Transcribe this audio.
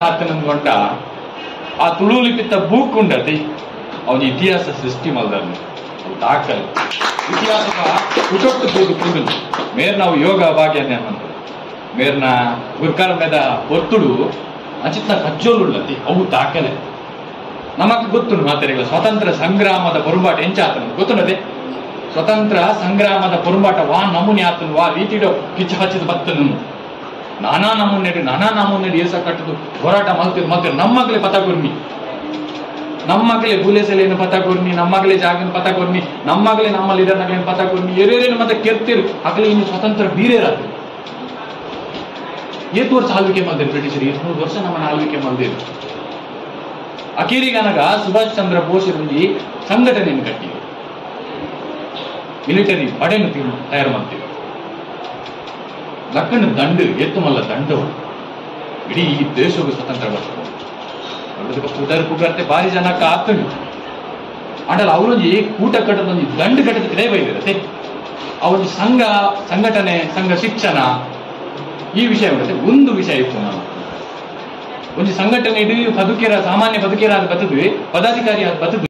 ಆತನಂದ್ಕೊಂಡ ಆ ತುಳುಲಿಪಿತ್ತ ಬೂಕ್ ಉಂಡತಿ ಅವನ ಇತಿಹಾಸ ಸೃಷ್ಟಿ ಮಲ್ದನ್ನು ಅವು ದಾಖಲೆ ಇತಿಹಾಸದ ಕುಟೊಟ್ಟು ಕೂದು ಕುಂದು ಮೇರ್ ನಾವು ಯೋಗ ಭಾಗ್ಯನೇ ಅಂತ ಮೇರ್ನ ಗುರ್ಕರ ಮೇದ ಒತ್ತುಡು ಅಂಚಿತ್ನ ಕಜ್ಜೋಲುಳ್ಳತಿ ಅವು ದಾಖಲೆ ನಮಕ್ ಗೊತ್ತುಂಡು ಮಾತಾಡಿಲ್ಲ ಸ್ವತಂತ್ರ ಸಂಗ್ರಾಮದ ಪೊರುಂಬಾಟ ಎಂಚ ಆತನ ಗೊತ್ತುಂಡದೆ ಸ್ವತಂತ್ರ ಸಂಗ್ರಾಮದ ಪೊರುಂಬಾಟ ವಾ ನಮೂನಿ ಆತನು ವಾ ರೀತಿಡ ಕಿಚ್ಚ ಹಚ್ಚಿದ ಬತ್ತನು ನಾನಾ ನಮೂನೆ ನಾನಾ ನಮೂನೆ ಏಸ ಕಟ್ಟದು ಹೋರಾಟ ಮಲ್ತಿದ್ ಮತ್ತೆ ನಮ್ಮಗ್ಲೇ ಪತ ಕೊರ್ನಿ ನಮ್ಮಗ್ಲೇ ಬುಲೆಸಲೇನು ಪತ ಕೊರ್ನಿ ನಮ್ಮಗ್ಲೇ ಜಾಗನ ಪತ ಕೊರ್ನಿ ನಮ್ಮಗ್ಲೇ ನಮ್ಮ ಲೀಡರ್ನಾಗೇನು ಪತ ಕೊರ್ನಿ ಎರೇರೇನು ಮತ್ತೆ ಕೆರ್ತಿರು ಅಗಲೇ ಇನ್ನು ಸ್ವತಂತ್ರ ಬೀರೇರಾದ್ರು ಏತ್ ವರ್ಷ ಆಳ್ವಿಕೆ ಮಲ್ದೇರು ಬ್ರಿಟಿಷರು ಏತ್ನೂರು ವರ್ಷ ನಮ್ಮನ್ನ ಆಳ್ವಿಕೆ ಮಲ್ದೇರು ಅಕೇರಿಗನಗ ಸುಭಾಷ್ ಚಂದ್ರ ಬೋಸ್ ಒಂಜಿ ಸಂಘಟನೆಯನ್ನು ಕಟ್ಟಿ ಮಿಲಿಟರಿ ಪಡೆಯನ್ನು ತೀರ್- ತಯಾರು ಮಾಡ್ತೀವಿ ಲಕ್ಕಣ ದಂಡು ಎತ್ತು ಮಲ್ಲ ದಂಡವು ಇಡೀ ಈ ದೇಶಕ್ಕೆ ಸ್ವತಂತ್ರ ಬರ್ತದೆ ಅದಕ್ಕೆ ಪುದರ್ ಪುಗರ್ತೆ ಭಾರಿ ಜನಕ್ಕೆ ಆಗ್ತದೆ ಆಂಡಲ್ಲ ಅವರೊಂಜಿ ಕೂಟ ಕಟ್ಟದೊಂದು ದಂಡು ಕಟ್ಟದ ಕಡೆ ಬೈದಿರತ್ತೆ ಆ ಒಂದು ಸಂಘ ಸಂಘಟನೆ ಸಂಘ ಶಿಕ್ಷಣ ಈ ವಿಷಯ ಬರುತ್ತೆ ಒಂದು ವಿಷಯ ಇತ್ತು ನಾನು ಒಂದು ಸಂಘಟನೆ ಇಡೀ ಬದುಕಿರ ಸಾಮಾನ್ಯ ಬದುಕಿರ ಅದು ಬದುಕಿ ಪದಾಧಿಕಾರಿ ಅದು ಬದುಕು